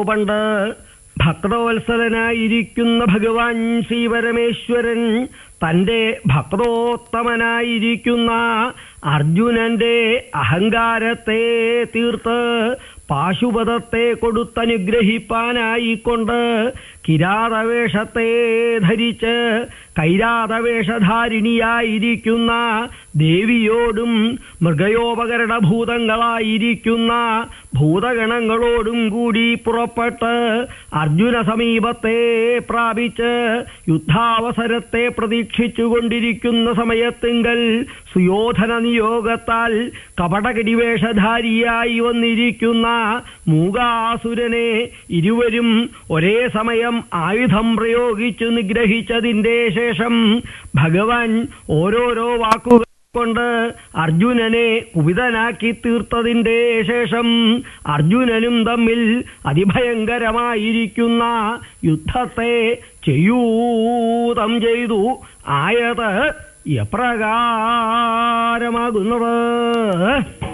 പണ്ട് ഭക്തവത്സലനായിരിക്കുന്ന ഭഗവാൻ ശ്രീപരമേശ്വരൻ തന്റെ ഭക്തോത്തമനായിരിക്കുന്ന അർജുനന്റെ അഹങ്കാരത്തെ തീർത്ത് പാശുപതത്തെ കൊടുത്തനുഗ്രഹിപ്പാനായിക്കൊണ്ട് കിരാതവേഷത്തെ ധരിച്ച് കൈരാതവേഷധാരിണിയായിരിക്കുന്ന ദേവിയോടും മൃഗയോപകരണഭൂതങ്ങളായിരിക്കുന്ന ഭൂതഗണങ്ങളോടും കൂടി പുറപ്പെട്ട് അർജുന സമീപത്തെ പ്രാപിച്ച് യുദ്ധാവസരത്തെ പ്രതീക്ഷിച്ചുകൊണ്ടിരിക്കുന്ന സമയത്തിങ്കൽ സുയോധന നിയോഗത്താൽ കപടകരിവേഷധാരിയായി വന്നിരിക്കുന്ന മൂകാസുരനെ ഇരുവരും ഒരേ സമയം ആയുധം പ്രയോഗിച്ചു നിഗ്രഹിച്ചതിന്റെ ശേഷം ഭഗവാൻ ഓരോരോ വാക്കുകൾ കൊണ്ട് അർജുനനെ കുപിതനാക്കി തീർത്തതിന്റെ ശേഷം അർജുനനും തമ്മിൽ അതിഭയങ്കരമായിരിക്കുന്ന യുദ്ധത്തെ ചെയ്യൂതം ചെയ്തു ആയത് എപ്രകാരമാകുന്നത്